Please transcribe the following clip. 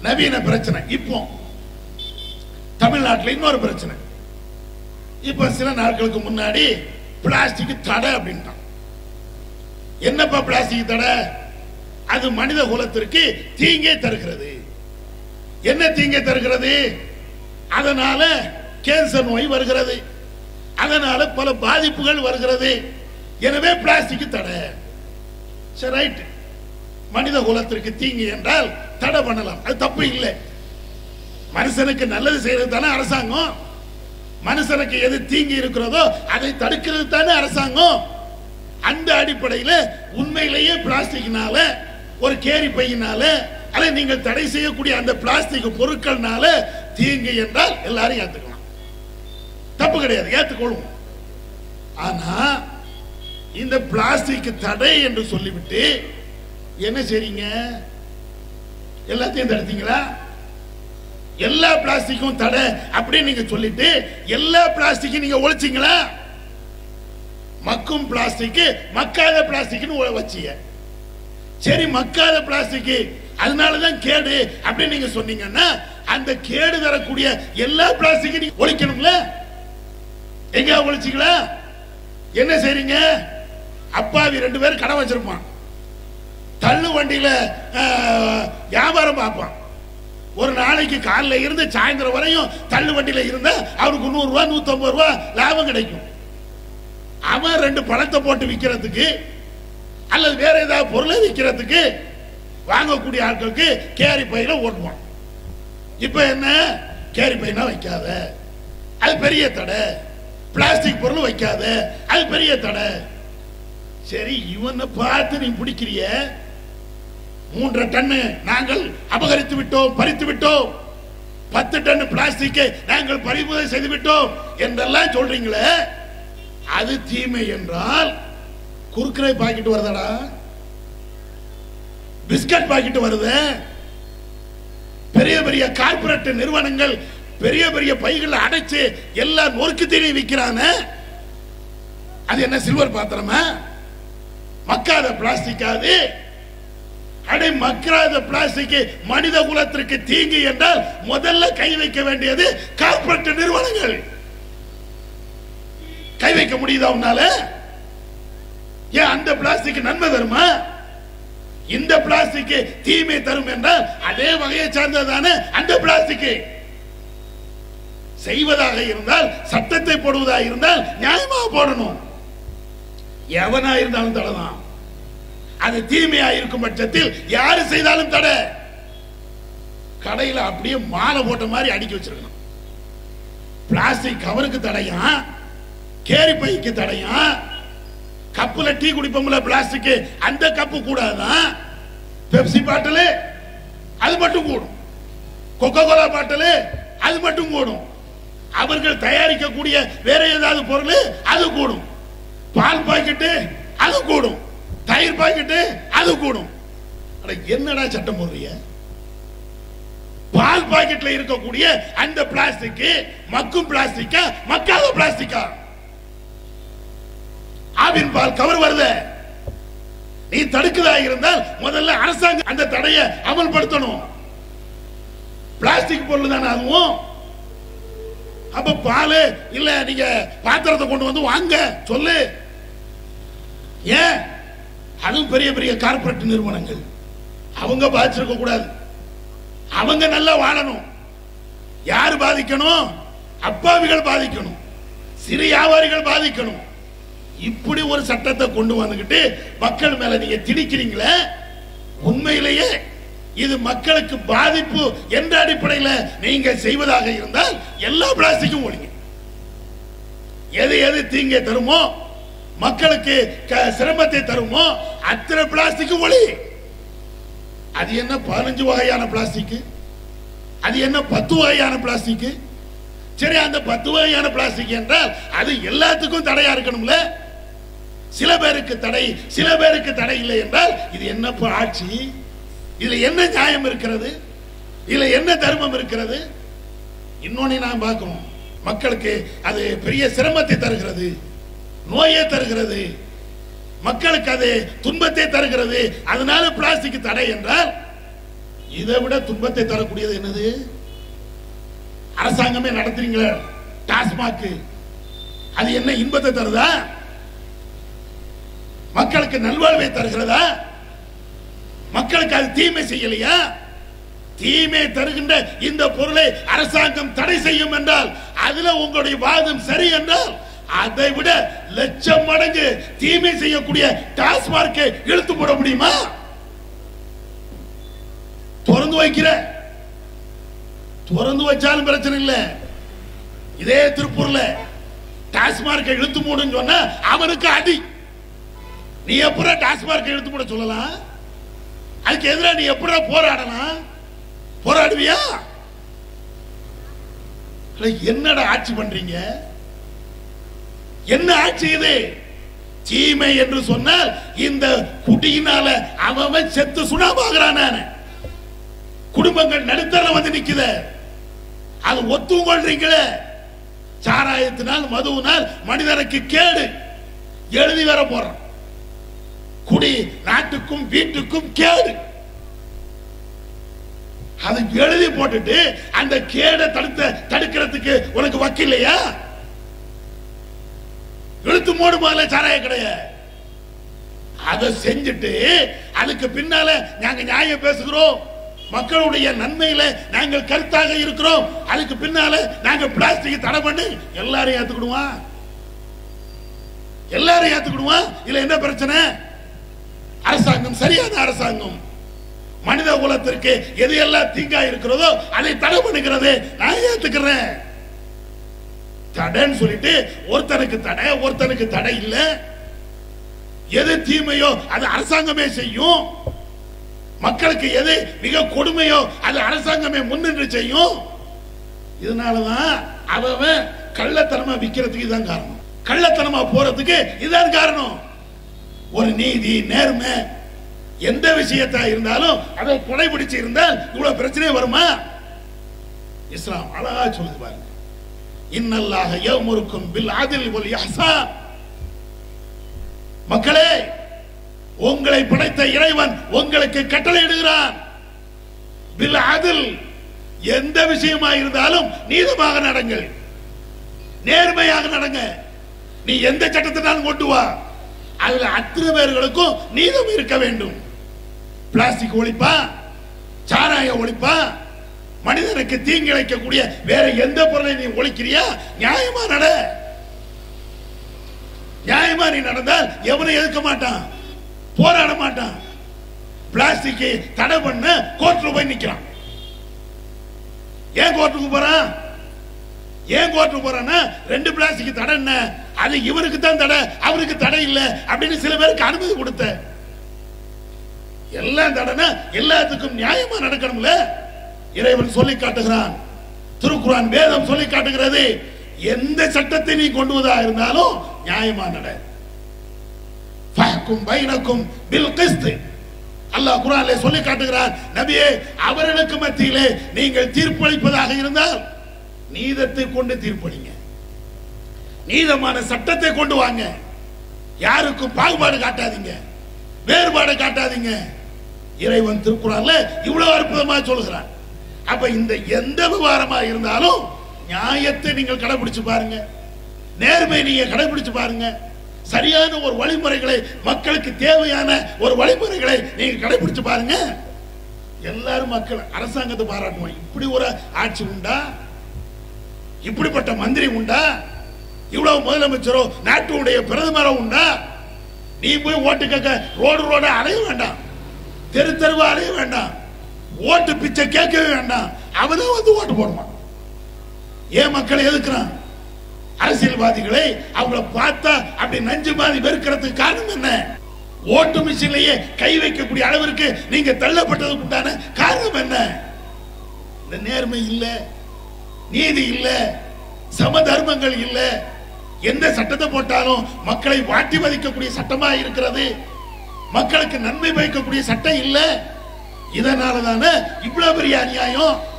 நவீன பிரச்சனை இப்போ தமிழ்நாட்டில் இன்னொரு பிரச்சனை இப்ப சில நாட்களுக்கு முன்னாடி பிளாஸ்டிக் தடை அப்படின்ட்டான் என்னப்பா பிளாஸ்டிக் தடை அது மனித குலத்திற்கு தீங்கே தருகிறது என்ன தீங்கே தருகிறது அதனால கேன்சர் நோய் வருகிறது அதனால பல பாதிப்புகள் வருகிறது எனவே பிளாஸ்டிக் தடை சரி ரைட் மனித குலத்திற்கு தீங்கு என்றால் தடை பண்ணலாம் அது தப்பு இல்லை மனுஷனுக்கு நல்லது செய்யறது தானே அரசாங்கம் மனுஷனுக்கு எது தீங்கு இருக்கிறதோ அதை தடுக்கிறது தானே அரசாங்கம் அந்த அடிப்படையில் உண்மையிலேயே பிளாஸ்டிக்னால ஒரு கேரி பையினால அதை நீங்கள் தடை செய்யக்கூடிய அந்த பிளாஸ்டிக் பொருட்கள்னால தீங்கு என்றால் எல்லாரும் ஏத்துக்கலாம் தப்பு கிடையாது ஏத்துக்கொள்வோம் ஆனா இந்த பிளாஸ்டிக் தடை என்று சொல்லிவிட்டு என்ன செய்றீங்க எல்லாத்தையும் தடுத்தீங்களா எல்லா பிளாஸ்டிக்கும் தடை அப்படின்னு நீங்க சொல்லிட்டு எல்லா பிளாஸ்டிக்கும் நீங்க ஒழிச்சீங்களா மக்கும் பிளாஸ்டிக் மக்காத பிளாஸ்டிக்னு ஒ- வச்சீங்க சரி மக்காத பிளாஸ்டிக் அதனாலதான் கேடு அப்படின்னு நீங்க சொன்னீங்கன்னா அந்த கேடு தரக்கூடிய எல்லா பிளாஸ்டிக்கும் நீங்க ஒழிக்கணும்ல எங்க ஒழிச்சீங்களா என்ன செய்றீங்க அப்பாவி ரெண்டு பேரும் கடை வச்சிருப்பான் தள்ளு வண்டியில ஆஹ், வியாபாரம் பார்ப்பான் ஒரு நாளைக்கு காலைல இருந்து சாயந்தரம் வரையும் தள்ளு வண்டியில இருந்தா அவருக்கு நூறு ரூபாய் நூத்தம்பது ரூபாய் லாபம் கிடைக்கும் அவன் ரெண்டு பழத்தை போட்டு விற்கிறதுக்கு அல்லது வேற ஏதாவது பொருளை விற்கிறதுக்கு வாங்கக்கூடிய ஆட்களுக்கு கேரி பையில ஓட்டுவான் இப்ப என்ன கேரி பையனா வைக்காத அது பெரிய தடை பிளாஸ்டிக் பொருள் வைக்காத அது பெரிய தடை சரி இவனை பார்த்து நீ பிடிக்கிறிய மூன்றரை டன்னு நாங்கள் அபகரித்து விட்டோம் பறித்து விட்டோம் பத்து டன் பிளாஸ்டிக்கை நாங்கள் பறிமுதல் செய்து விட்டோம் என்றெல்லாம் சொல்றீங்களே அது தீமை என்றால் குறுக்கரை பாக்கெட் வருதடா பிஸ்கட் பாக்கெட் வருது பெரிய பெரிய கார்ப்பரேட் நிறுவனங்கள் பெரிய பெரிய பைகளை அடைச்சு எல்லாம் நொறுக்கு தீனி விற்கிறானே அது என்ன சில்வர் பாத்திரமா மக்காத பிளாஸ்டிக் அது அடை மக்காத பிளாஸ்டிக் மனித குலத்திற்கு தீங்கு என்றால் முதல்ல கை வைக்க வேண்டியது கார்ப்பரேட் நிறுவனங்கள் கை வைக்க முடியுதா உன்னால ஏன் அந்த பிளாஸ்டிக் நன்மை தருமா இந்த பிளாஸ்டிக் தீமை தரும் என்றால் அதே வகையை சார்ந்ததானே அந்த பிளாஸ்டிக் செய்வதாக இருந்தால் சட்டத்தை போடுவதாக இருந்தால் நியாயமாக போடணும் எவனா இருந்தாலும் தடைதான் அது தீமையா இருக்கும் பட்சத்தில் யாரு செய்தாலும் தடை கடையில அப்படியே மாலை போட்ட மாதிரி அடுக்கி வச்சிருக்கணும் பிளாஸ்டிக் கவருக்கு தடையா கேரி பைக்கு தடையா கப்புல டீ குடிப்போம்ல பிளாஸ்டிக் அந்த கப்பு கூடாதான் பெப்சி பாட்டில் அது மட்டும் கூடும் கொக்கோ கோலா பாட்டில் அது மட்டும் கூடும் அவர்கள் தயாரிக்கக்கூடிய வேற ஏதாவது பொருள் அது கூடும் பால் பாக்கெட்டு அது கூடும் தயிர் பாக்கெட்டு அது கூடும் அட என்னடா சட்டம் போடுறீங்க பால் பாக்கெட்ல இருக்கக்கூடிய அந்த பிளாஸ்டிக் மக்கும் பிளாஸ்டிக்கா மக்காத பிளாஸ்டிக்கா ஆவின் பால் கவர் வருது நீ தடுக்கதா இருந்தால் முதல்ல அரசாங்கம் அந்த தடையை அமல்படுத்தணும் பிளாஸ்டிக் பொருள் தானே அதுவும் அப்ப பால் இல்ல நீங்க பாத்திரத்தை கொண்டு வந்து வாங்க சொல்லு ஏன் அதுவும் பெரிய பெரிய கார்ப்பரேட் நிறுவனங்கள் அவங்க பாதிச்சிருக்க கூடாது அவங்க நல்லா வாழணும் யார் பாதிக்கணும் அப்பாவிகள் பாதிக்கணும் சிறு வியாபாரிகள் பாதிக்கணும் இப்படி ஒரு சட்டத்தை கொண்டு வந்துகிட்டு மக்கள் மேல நீங்க திணிக்கிறீங்களே உண்மையிலேயே இது மக்களுக்கு பாதிப்பு என்ற அடிப்படையில் நீங்க செய்வதாக இருந்தால் எல்லா பிளாஸ்டிக்கும் ஒழிங்க எது எது தீங்கை தருமோ மக்களுக்கு க- சிரமத்தை தருமோ அத்தனை பிளாஸ்டிக் ஒளி அது என்ன பதினஞ்சு வகையான பிளாஸ்டிக் அது என்ன பத்து வகையான பிளாஸ்டிக் சரி அந்த பத்து வகையான பிளாஸ்டிக் என்றால் அது எல்லாத்துக்கும் தடையா இருக்கணும்ல சில பேருக்கு தடை சில பேருக்கு தடை இல்லை என்றால் இது என்ன ஆட்சி இதுல என்ன நியாயம் இருக்கிறது இதுல என்ன தர்மம் இருக்கிறது இன்னொன்னு நான் பார்க்கணும் மக்களுக்கு அது பெரிய சிரமத்தை தருகிறது நோயை தருகிறது மக்களுக்கு அது துன்பத்தை தருகிறது அதனால பிளாஸ்டிக் தடை என்றால் இதை விட துன்பத்தை தரக்கூடியது என்னது அரசாங்கமே நடத்துறீங்களே டாஸ்மாக் அது என்ன இன்பத்தை தருதா மக்களுக்கு நல்வாழ்வை தருகிறதா மக்களுக்கு அது தீமை செய்யலையா தீமை தருகின்ற இந்த பொருளை அரசாங்கம் தடை செய்யும் என்றால் அதுல உங்களுடைய வாதம் சரி என்றால் அதை விட லட்சம் மடங்கு தீமை செய்யக்கூடிய டாஸ்மார்க்கை இழுத்து போட முடியுமா திறந்து வைக்கிற திறந்து வச்சாலும் பிரச்சனை இல்லை இதே திருப்பூர்ல டாஸ்மார்க்கை இழுத்து மூடுன்னு சொன்னா அவனுக்கு அடி நீ எப்படா டாஸ்மார்க்கை இழுத்து மூட சொல்லலாம் அதுக்கு எதிராக நீ எப்படா போராடலாம் போராடுவியா அட, என்னடா ஆட்சி பண்றீங்க என்ன ஆட்சி இது தீமை என்று சொன்னால் இந்த குடியினால அவன் செத்து சுனாபாகிறான குடும்பங்கள் நடுத்தர வந்து நிக்குத அது ஒத்துக்கொள்றீங்களே சாராயத்தினால் மதுவினால் மனிதனுக்கு கேடு எழுதி வர போறான் குடி நாட்டுக்கும் வீட்டுக்கும் கேடு அது எழுதி போட்டுட்டு அந்த கேடை தடுத்த தடுக்கிறதுக்கு உனக்கு வக்கில்லையா இழுத்து மூடு முதல்ல சாராய கடைய அதை செஞ்சுட்டு அதுக்கு பின்னால நாங்க நியாயம் பேசுகிறோம் மக்களுடைய நன்மையில நாங்கள் கருத்தாக இருக்கிறோம் அதுக்கு பின்னால நாங்க பிளாஸ்டிக் தடை பண்ணி எல்லாரையும் ஏத்துக்கிடுவோம் எல்லாரையும் ஏத்துக்கிடுவோம் இல்ல என்ன பிரச்சனை அரசாங்கம் சரியான அரசாங்கம் மனித குலத்திற்கு எது எல்லாம் தீங்கா இருக்கிறதோ அதை தடை பண்ணுகிறது நான் ஏத்துக்கிறேன் தடைன்னு சொல்லிட்டு ஒருத்தனுக்கு தடை ஒருத்தனுக்கு தடை இல்ல எது தீமையோ அது அரசாங்கமே செய்யும் மக்களுக்கு எது மிக கொடுமையோ அது அரசாங்கமே முன்னின்று செய்யும் இதனாலதான் அவன் கள்ளத்தனமா விக்கிறதுக்கு இதுதான் காரணம் கள்ளத்தனமா போறதுக்கு இதுதான் காரணம் ஒரு நீதி நேர்மை எந்த விஷயத்தா இருந்தாலும் அதை கொடைபிடிச்சு இருந்தால் இவ்வளவு பிரச்சனை வருமா இஸ்லாம் அழகா சொல்லுது பாருங்க இன்னல்லாக யவ்முருக்கும் பில் ஆதில் ஒல் இஹ்சான் மக்களே உங்களை படைத்த இறைவன் உங்களுக்கு கட்டளையிடுகிறான் பில் அதில் எந்த விஷயமா இருந்தாலும் நீதமாக நடங்கள் நேர்மையாக நடங்க நீ எந்த சட்டத்தினாலும் கொண்டு வா அதுல அத்தனை பேர்களுக்கும் நீதம் இருக்க வேண்டும் பிளாஸ்டிக் ஒழிப்பா சாராய ஒழிப்பா மனிதனுக்கு தீங்கு இழைக்கக்கூடிய வேற எந்த பொருளை நீ ஒழிக்கிறியா நியாயமா நட நியாயமா நீ நடந்தால் எவனை எதிர்க்க மாட்டான் போராட மாட்டான் பிளாஸ்டிக் தடை பண்ண கோர்ட்ல போய் நிக்கிறான் ஏன் கோர்ட்டுக்கு போறான் ஏன் கோர்ட்டுக்கு போறான்னா ரெண்டு பிளாஸ்டிக் தடை என்ன அது இவருக்கு தான் தடை அவருக்கு தடை இல்ல அப்படின்னு சில பேருக்கு அனுமதி கொடுத்த எல்லாம் தடைனா எல்லாத்துக்கும் நியாயமா நடக்கணும்ல இறைவன் சொல்லி காட்டுகிறான் திருக்குறான் வேதம் சொல்லி காட்டுகிறது எந்த சட்டத்தை நீ கொண்டு வதா இருந்தாலும் நியாயமா நட ஃபஹ்கும் பைனக்கும் பில் கிஸ்த் அல்லாஹ் குர்ஆனிலே சொல்லி காட்டுகிறான் நபியே அவர்களுக்கு மத்தியிலே நீங்கள் தீர்ப்பளிப்பதாக இருந்தால் நீதத்தை கொண்டு தீர்ப்பளிங்க நீதமான சட்டத்தை கொண்டு வாங்க யாருக்கும் பாகுபாடு காட்டாதீங்க வேறுபாடு காட்டாதீங்க இறைவன் திருக்குறான்ல இவ்வளவு அற்புதமா சொல்கிறான் அப்ப இந்த எந்த விவகாரமா இருந்தாலும் நியாயத்தை நீங்கள் கடைபிடிச்சு பாருங்க நேர்மை நீங்க கடைபிடிச்சு பாருங்க சரியான ஒரு வழிமுறைகளை மக்களுக்கு தேவையான ஒரு வழிமுறைகளை நீங்க கடைபிடிச்சு பாருங்க எல்லாரும் மக்கள் அரசாங்கத்தை பாராட்டுவாங்க இப்படி ஒரு ஆட்சி உண்டா இப்படிப்பட்ட மந்திரி உண்டா இவ்வளவு முதலமைச்சரோ நாட்டுடைய பிரதமரோ உண்டா நீ போய் ஓட்டு கேட்க ரோடு ரோட அலைய வேண்டாம் தெரு தெருவா அலைய வேண்டாம் ஓட்டு பிச்சை கேட்கவே வேண்டாம் அவனே வந்து ஓட்டு போடுவான் ஏன் மக்களை எதுக்குறான் அரசியல்வாதிகளை அவங்கள பார்த்தா அப்படி நஞ்சு மாதிரி வெறுக்கிறதுக்கு காரணம் என்ன ஓட்டு மிஷின்லயே கை வைக்கக்கூடிய அளவிற்கு நீங்க தள்ளப்பட்டதுக்கு உண்டான காரணம் என்ன இந்த நேர்மை இல்ல நீதி இல்ல சம தர்மங்கள் இல்ல எந்த சட்டத்தை போட்டாலும் மக்களை வாட்டி வதைக்கக்கூடிய சட்டமா இருக்கிறது மக்களுக்கு நன்மை பயக்கக்கூடிய சட்டம் இல்ல இதனால தானே இவ்வளவு பெரிய அநியாயம்